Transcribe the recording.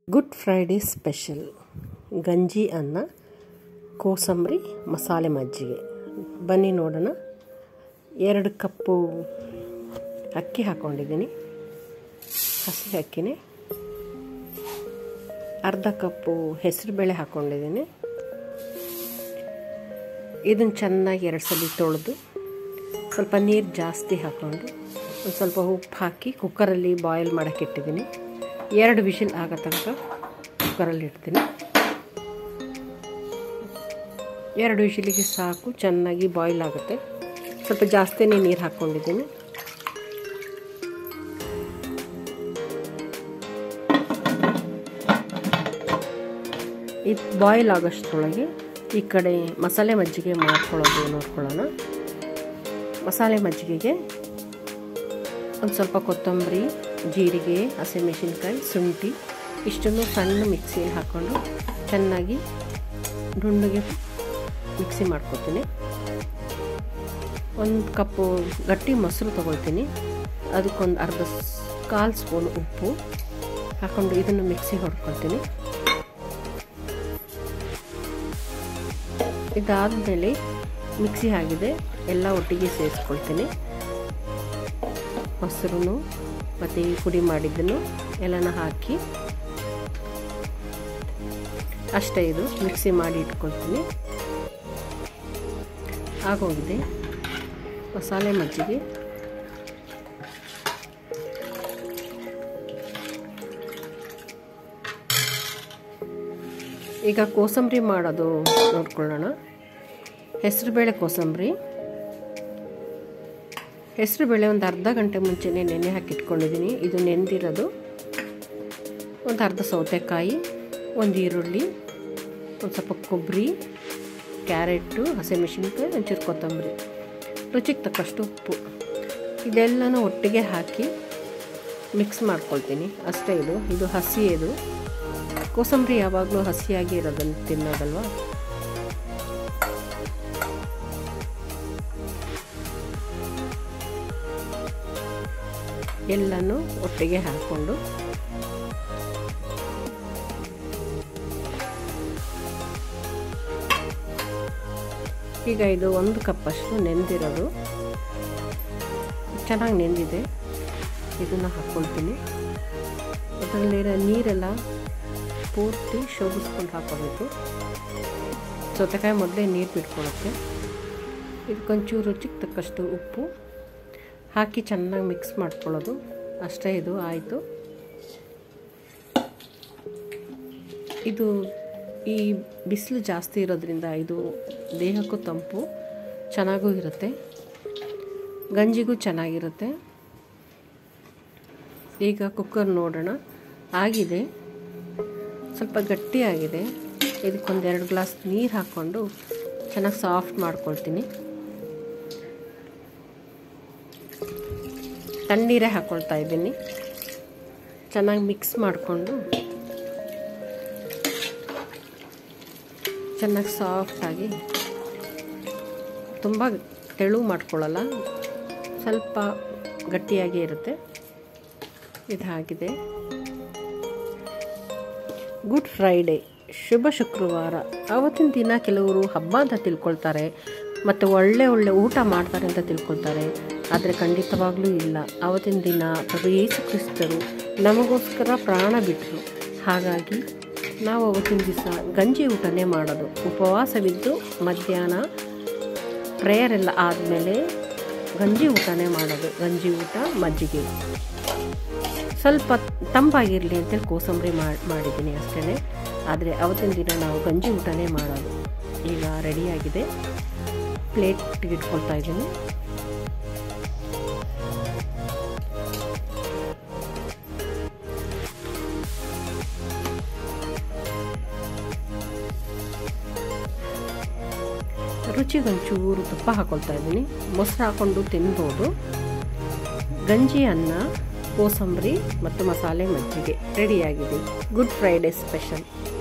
good Friday special ಗಂಜಿ ಅನ್ನ ಕೋಸಂಬರಿ ಮಸಾಲೆ ಮಜ್ಜಿಗೆ ಬನ್ನಿ ನೋಡೋಣ ಎರಡು ಕಪ್ಪು ಅಕ್ಕಿ ಹಾಕ್ಕೊಂಡಿದ್ದೀನಿ ಹಸಿ ಅಕ್ಕಿನೇ ಅರ್ಧ ಕಪ್ಪು ಹೆಸರುಬೇಳೆ ಹಾಕ್ಕೊಂಡಿದ್ದೀನಿ ಇದನ್ನು ಚೆನ್ನಾಗಿ ಎರಡು ಸಲ ತೊಳೆದು ಸ್ವಲ್ಪ ನೀರು ಜಾಸ್ತಿ ಹಾಕ್ಕೊಂಡು ಒಂದು ಸ್ವಲ್ಪ ಉಪ್ಪು ಹಾಕಿ ಕುಕ್ಕರಲ್ಲಿ ಬಾಯ್ಲ್ ಮಾಡೋಕ್ಕೆ ಇಟ್ಟಿದ್ದೀನಿ ಎರಡು ವಿಷಿಲ್ ಆಗೋ ತನಕ ಕುಕ್ಕರಲ್ಲಿ ಇಡ್ತೀನಿ ಎರಡು ವಿಷಿಲಿಗೆ ಸಾಕು ಚೆನ್ನಾಗಿ ಬಾಯ್ಲ್ ಆಗುತ್ತೆ ಸ್ವಲ್ಪ ಜಾಸ್ತಿನೇ ನೀರು ಹಾಕ್ಕೊಂಡಿದ್ದೀನಿ ಇದು ಬಾಯ್ಲ್ ಆಗೋಷ್ಟರೊಳಗೆ ಈ ಕಡೆ ಮಸಾಲೆ ಮಜ್ಜಿಗೆ ಮಾಡ್ಕೊಳ್ಳೋದು ನೋಡ್ಕೊಳ್ಳೋಣ ಮಸಾಲೆ ಮಜ್ಜಿಗೆಗೆ ಒಂದು ಸ್ವಲ್ಪ ಕೊತ್ತಂಬರಿ ಜೀರಿಗೆ ಹಸಿಮೆಣಸಿನ್ಕಾಯಿ ಶುಂಠಿ ಇಷ್ಟನ್ನು ಸಣ್ಣ ಮಿಕ್ಸಿಯಲ್ಲಿ ಹಾಕ್ಕೊಂಡು ಚೆನ್ನಾಗಿ ನುಣ್ಣಗೆ ಮಿಕ್ಸಿ ಮಾಡ್ಕೊತೀನಿ ಒಂದು ಕಪ್ಪು ಗಟ್ಟಿ ಮೊಸರು ತೊಗೊಳ್ತೀನಿ ಅದಕ್ಕೊಂದು ಅರ್ಧ ಕಾಲು ಸ್ಪೂನ್ ಉಪ್ಪು ಹಾಕ್ಕೊಂಡು ಇದನ್ನು ಮಿಕ್ಸಿ ಹೊಡ್ಕೊಳ್ತೀನಿ ಇದಾದಮೇಲೆ ಮಿಕ್ಸಿ ಆಗಿದೆ ಎಲ್ಲ ಒಟ್ಟಿಗೆ ಸೇರಿಸ್ಕೊಳ್ತೀನಿ ಮೊಸರು ಮತ್ತು ಈ ಪುಡಿ ಮಾಡಿದ್ದನ್ನು ಎಲ್ಲನ ಹಾಕಿ ಅಷ್ಟೇ ಇದು ಮಿಕ್ಸಿ ಮಾಡಿ ಇಟ್ಕೊಳ್ತೀನಿ ಆಗೋಗಿದೆ ಮಸಾಲೆ ಮಜ್ಜಿಗೆ ಈಗ ಕೋಸಂಬರಿ ಮಾಡೋದು ನೋಡ್ಕೊಳ್ಳೋಣ ಹೆಸರುಬೇಳೆ ಕೋಸಂಬರಿ ಹೆಸರುಬೇಳೆ ಒಂದು ಅರ್ಧ ಗಂಟೆ ಮುಂಚೆನೇ ನೆನೆ ಹಾಕಿ ಇಟ್ಕೊಂಡಿದ್ದೀನಿ ಇದು ನೆಂದಿರೋದು ಒಂದು ಅರ್ಧ ಸೌತೆಕಾಯಿ ಒಂದು ಈರುಳ್ಳಿ ಒಂದು ಸ್ವಲ್ಪ ಕೊಬ್ಬರಿ ಕ್ಯಾರೆಟು ಹಸಿಮೆಣಸಿನ್ಕಾಯಿ ಒಂಚೂರು ಕೊತ್ತಂಬರಿ ರುಚಿಗೆ ತಕ್ಕಷ್ಟು ಉಪ್ಪು ಇದೆಲ್ಲನೂ ಒಟ್ಟಿಗೆ ಹಾಕಿ ಮಿಕ್ಸ್ ಮಾಡ್ಕೊಳ್ತೀನಿ ಅಷ್ಟೇ ಇದು ಇದು ಹಸಿ ಇದು ಕೋಸಂಬರಿ ಯಾವಾಗಲೂ ಹಸಿಯಾಗಿ ಇರೋದನ್ನು ತಿನ್ನೋದಲ್ವ ಎಲ್ಲನೂ ಒಟ್ಟಿಗೆ ಹಾಕ್ಕೊಂಡು ಈಗ ಇದು ಒಂದು ಕಪ್ಪಷ್ಟು ನೆಂದಿರೋದು ಚೆನ್ನಾಗಿ ನೆಂದಿದೆ ಇದನ್ನು ಹಾಕ್ಕೊಳ್ತೀನಿ ಅದರಲ್ಲಿರೋ ನೀರೆಲ್ಲ ಪೂರ್ತಿ ಶೋಧಿಸ್ಕೊಂಡು ಹಾಕೋಬೇಕು ಸೌತೆಕಾಯಿ ಮೊದಲೇ ನೀರು ಬಿಟ್ಕೊಳ್ಳುತ್ತೆ ಇದಕ್ಕೊಂಚೂರು ರುಚಿಗೆ ತಕ್ಕಷ್ಟು ಉಪ್ಪು ಹಾಕಿ ಚೆನ್ನಾಗಿ ಮಿಕ್ಸ್ ಮಾಡ್ಕೊಳ್ಳೋದು ಅಷ್ಟೇ ಇದು ಆಯಿತು ಇದು ಈ ಬಿಸಿಲು ಜಾಸ್ತಿ ಇರೋದ್ರಿಂದ ಇದು ದೇಹಕ್ಕೂ ತಂಪು ಚೆನ್ನಾಗೂ ಇರುತ್ತೆ ಗಂಜಿಗೂ ಚೆನ್ನಾಗಿರುತ್ತೆ ಈಗ ಕುಕ್ಕರ್ ನೋಡೋಣ ಆಗಿದೆ ಸ್ವಲ್ಪ ಗಟ್ಟಿಯಾಗಿದೆ ಇದಕ್ಕೊಂದೆರಡು ಗ್ಲಾಸ್ ನೀರು ಹಾಕ್ಕೊಂಡು ಚೆನ್ನಾಗಿ ಸಾಫ್ಟ್ ಮಾಡ್ಕೊಳ್ತೀನಿ ತಣ್ಣೀರೇ ಹಾಕ್ಕೊಳ್ತಾ ಇದ್ದೀನಿ ಚೆನ್ನಾಗಿ ಮಿಕ್ಸ್ ಮಾಡಿಕೊಂಡು ಚೆನ್ನಾಗಿ ಸಾಫ್ಟಾಗಿ ತುಂಬ ತೆಳು ಮಾಡ್ಕೊಳ್ಳಲ್ಲ ಸ್ವಲ್ಪ ಗಟ್ಟಿಯಾಗಿ ಇರುತ್ತೆ ಇದಾಗಿದೆ ಗುಡ್ ಫ್ರೈಡೇ ಶುಭ ಶುಕ್ರವಾರ ಆವತ್ತಿನ ದಿನ ಕೆಲವರು ಹಬ್ಬ ಅಂತ ತಿಳ್ಕೊಳ್ತಾರೆ ಮತ್ತು ಒಳ್ಳೆ ಒಳ್ಳೆ ಊಟ ಮಾಡ್ತಾರೆ ಅಂತ ತಿಳ್ಕೊಳ್ತಾರೆ ಆದರೆ ಖಂಡಿತವಾಗ್ಲೂ ಇಲ್ಲ ಆವತ್ತಿನ ದಿನ ಪ್ರಭು ಯೇಸು ಕ್ರಿಸ್ತರು ನಮಗೋಸ್ಕರ ಪ್ರಾಣ ಬಿಟ್ಟರು ಹಾಗಾಗಿ ನಾವು ಅವತ್ತಿನ ದಿವಸ ಗಂಜಿ ಊಟನೇ ಮಾಡೋದು ಉಪವಾಸವಿದ್ದು ಮಧ್ಯಾಹ್ನ ಪ್ರೇಯರ್ ಎಲ್ಲ ಆದಮೇಲೆ ಗಂಜಿ ಊಟನೇ ಮಾಡೋದು ಗಂಜಿ ಊಟ ಮಜ್ಜಿಗೆ ಸ್ವಲ್ಪ ತಂಪಾಗಿರಲಿ ಅಂತೇಳಿ ಕೋಸಂಬರಿ ಮಾಡಿದ್ದೀನಿ ಅಷ್ಟೇ ಆದರೆ ಅವತ್ತಿನ ದಿನ ನಾವು ಗಂಜಿ ಊಟನೇ ಮಾಡೋದು ಈಗ ರೆಡಿಯಾಗಿದೆ ಪ್ಲೇಟ್ಗೆ ಇಟ್ಕೊಳ್ತಾ ಇದ್ದೀನಿ ರುಚಿಗೊಂಚೂರು ತುಪ್ಪ ಹಾಕೊಳ್ತಾ ಇದ್ದೀನಿ ಮೊಸರು ಹಾಕ್ಕೊಂಡು ತಿನ್ಬೋದು ಗಂಜಿ ಅನ್ನ ಕೋಸಂಬರಿ ಮತ್ತು ಮಸಾಲೆ ಮಜ್ಜಿಗೆ ರೆಡಿಯಾಗಿದೆ ಗುಡ್ ಫ್ರೈಡೇ ಸ್ಪೆಷಲ್